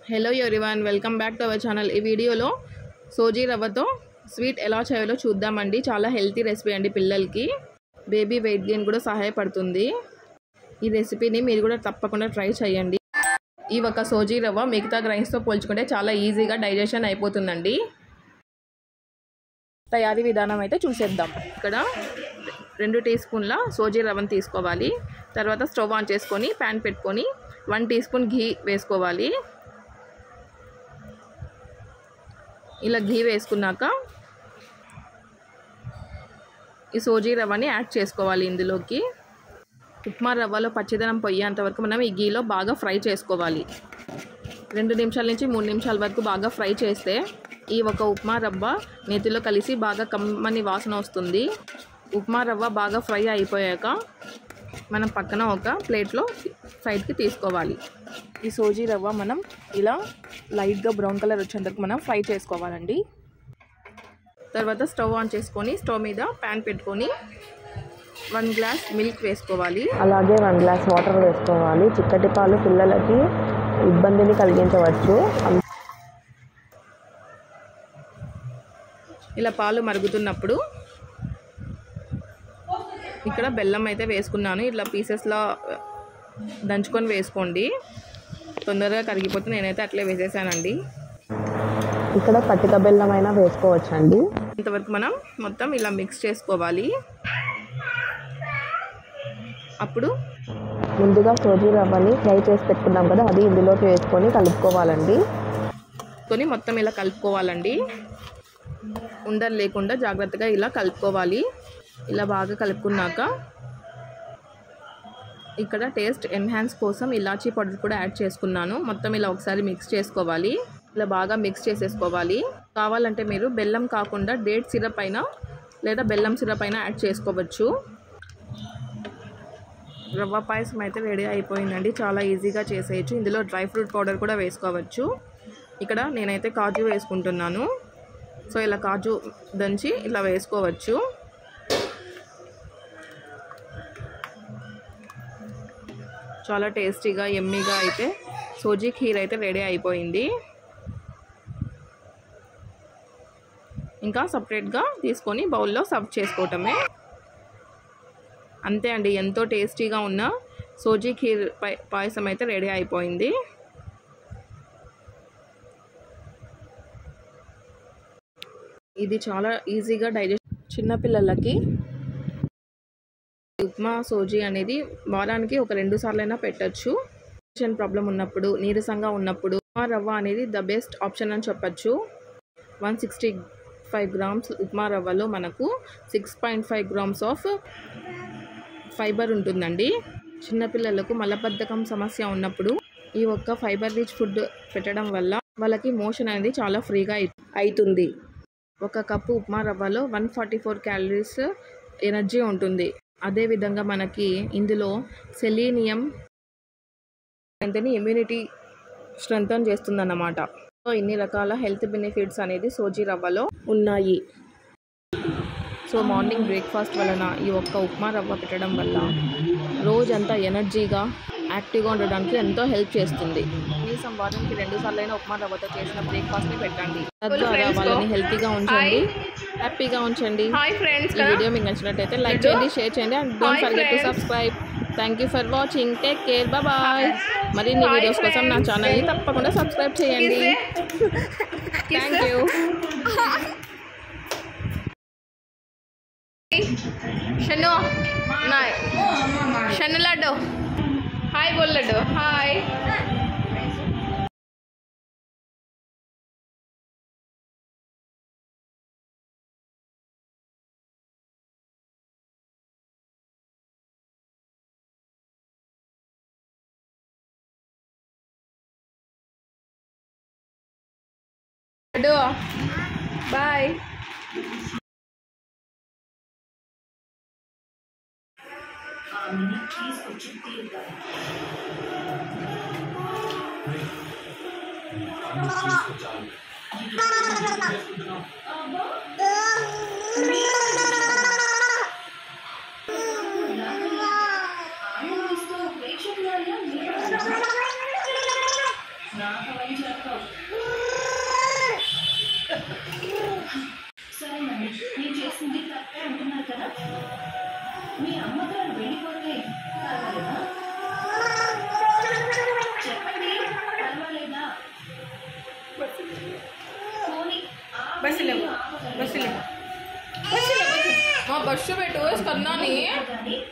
Hello everyone welcome back to our channel ఈ వీడియోలో సోజీ రవ్వతో స్వీట్ ఎలా చేయాలో చూద్దామండి చాలా హెల్తీ రెసిపీ అండి పిల్లలకి బేబీ వెయిట్ గెయిన్ కూడా సహాయపడుతుంది ఈ రెసిపీని మీరు కూడా తప్పకుండా ట్రై చేయండి ఈ ఒక సోజీ రవ్వ మిగతా గ్రైన్స్తో పోల్చుకుంటే చాలా ఈజీగా డైజెషన్ అయిపోతుందండి తయారీ విధానం అయితే చూసేద్దాం ఇక్కడ రెండు టీ స్పూన్ల సోజీ రవ్వను తీసుకోవాలి తర్వాత స్టవ్ ఆన్ చేసుకొని ప్యాన్ పెట్టుకొని వన్ టీ స్పూన్ ఘీ వేసుకోవాలి ఇలా ఘీ వేసుకున్నాక ఈ సోజీ రవ్వని యాడ్ చేసుకోవాలి ఇందులోకి ఉప్మా రవ్వలో పచ్చిదనం పొయ్యేంత వరకు మనం ఈ ఘీలో బాగా ఫ్రై చేసుకోవాలి రెండు నిమిషాల నుంచి మూడు నిమిషాల వరకు బాగా ఫ్రై చేస్తే ఈ ఒక ఉప్మా రవ్వ నేతిలో కలిసి బాగా కమ్మని వాసన వస్తుంది ఉప్మా రవ్వ బాగా ఫ్రై అయిపోయాక మనం పక్కన ఒక ప్లేట్లో సైడ్కి తీసుకోవాలి ఈ సోజీ రవ్వ మనం ఇలా లైట్గా బ్రౌన్ కలర్ వచ్చేంతకు మనం ఫ్రై చేసుకోవాలండి తర్వాత స్టవ్ ఆన్ చేసుకొని స్టవ్ మీద ప్యాన్ పెట్టుకొని వన్ గ్లాస్ మిల్క్ వేసుకోవాలి అలాగే వన్ గ్లాస్ వాటర్ వేసుకోవాలి చిక్కటి పాలు పిల్లలకి ఇబ్బందిని కలిగించవచ్చు ఇలా పాలు మరుగుతున్నప్పుడు ఇక్కడ బెల్లం అయితే వేసుకున్నాను ఇట్లా పీసెస్లా దంచుకొని వేసుకోండి తొందరగా కరిగిపోతే నేనైతే అట్లే వేసేసానండి ఇక్కడ పట్టిక బెల్లం అయినా వేసుకోవచ్చండి ఇంతవరకు మనం మొత్తం ఇలా మిక్స్ చేసుకోవాలి అప్పుడు ముందుగా సోజీ రవ్వని ఫ్రై చేసి పెట్టుకున్నాం కదా అది ఇందులోకి వేసుకొని కలుపుకోవాలండి కొని మొత్తం ఇలా కలుపుకోవాలండి ఉండలు లేకుండా జాగ్రత్తగా ఇలా కలుపుకోవాలి ఇలా బాగా కలుపుకున్నాక ఇక్కడ టేస్ట్ ఎన్హాన్స్ కోసం ఇలాచీ పౌడర్ కూడా యాడ్ చేసుకున్నాను మొత్తం ఇలా ఒకసారి మిక్స్ చేసుకోవాలి ఇలా బాగా మిక్స్ చేసేసుకోవాలి కావాలంటే మీరు బెల్లం కాకుండా డేట్ సిరప్ అయినా లేదా బెల్లం సిరప్ అయినా యాడ్ చేసుకోవచ్చు రవ్వ పాయసం అయితే రెడీ అయిపోయిందండి చాలా ఈజీగా చేసేయచ్చు ఇందులో డ్రై ఫ్రూట్ పౌడర్ కూడా వేసుకోవచ్చు ఇక్కడ నేనైతే కాజు వేసుకుంటున్నాను సో ఇలా కాజు దంచి ఇలా వేసుకోవచ్చు చాలా టేస్టీగా ఎమ్మీగా అయితే సోజీ ఖీర్ అయితే రెడీ అయిపోయింది ఇంకా సపరేట్గా తీసుకొని బౌల్లో సర్వ్ చేసుకోవటమే అంతే అండి ఎంతో టేస్టీగా ఉన్న సోజీ ఖీర్ పై- పాయసం అయితే రెడీ అయిపోయింది ఇది చాలా ఈజీగా డైజెస్ట్ చిన్నపిల్లలకి ఉప్మా సోజీ అనేది వారానికి ఒక రెండు సార్లైనా పెట్టచ్చు డైజెషన్ ప్రాబ్లం ఉన్నప్పుడు నీరసంగా ఉన్నప్పుడు ఉప్మా రవ్వ అనేది ద బెస్ట్ ఆప్షన్ అని చెప్పచ్చు one sixty five grams upma రవ్వలో మనకు six point five grams of fibre ఉంటుందండి చిన్నపిల్లలకు మలబద్ధకం సమస్య ఉన్నప్పుడు ఈ ఒక్క ఫైబర్ రిచ్ ఫుడ్ పెట్టడం వల్ల వాళ్ళకి మోషన్ అనేది చాలా ఫ్రీగా అయి- అవుతుంది ఒక కప్పు ఉప్మా రవ్వలో one forty four calories energy ఉంటుంది అదేవిధంగా మనకి ఇందులో సెలీనియం అంతని ఇమ్యూనిటీ స్ట్రెంగ్తన్ చేస్తుందన్నమాట సో ఇన్ని రకాల హెల్త్ బెనిఫిట్స్ అనేది సోజీ రవ్వలో ఉన్నాయి సో మార్నింగ్ బ్రేక్ఫాస్ట్ వలన ఈ ఒక్క ఉప్మా రవ్వ పెట్టడం వల్ల రోజంతా ఎనర్జీగా యాక్టివ్గా ఉండడానికి ఎంతో హెల్ప్ చేస్తుంది కనీసం వారానికి రెండు సార్లు అయినా ఉప్మా రవ్వతో చేసిన బ్రేక్ఫాస్ట్ని పెట్టండి తద్వారా వాళ్ళని హెల్తీగా ఉంచండి హ్యాపీగా ఉంచండి హాయ్ ఫ్రెండ్స్ ఈ వీడియో మీకు నచ్చినట్టయితే లైక్ చేయండి షేర్ చేయండి and don't Hi, forget to friends. Subscribe thank you for watching take care bye మరిన్ని Hi, వీడియోస్ కోసం నా friends. ఛానల్ని తప్పకుండా సబ్స్క్రైబ్ చేయండి థ్యాంక్ యూ షన్ను నాయ్ షన్ను లడ్డు హాయ్ బోల్ లడ్డు హాయ్ లడ్డు బాయ్ ఆనందిస్తూ ప్రేక్షకులలో నిలబడాలి. సరేనండి నేను చేసింది తప్పే అంటున్నారు కదా మీ అమ్మగారు వెళ్ళిపోతే పర్వాలేదా చెప్పండి పర్వాలేదా పోనీ ఆ బస్సులో మీరు ఆపగలరా? బస్సులో బస్సులో బస్సు మా బస్సు పెట్టు కన్నాని కానీ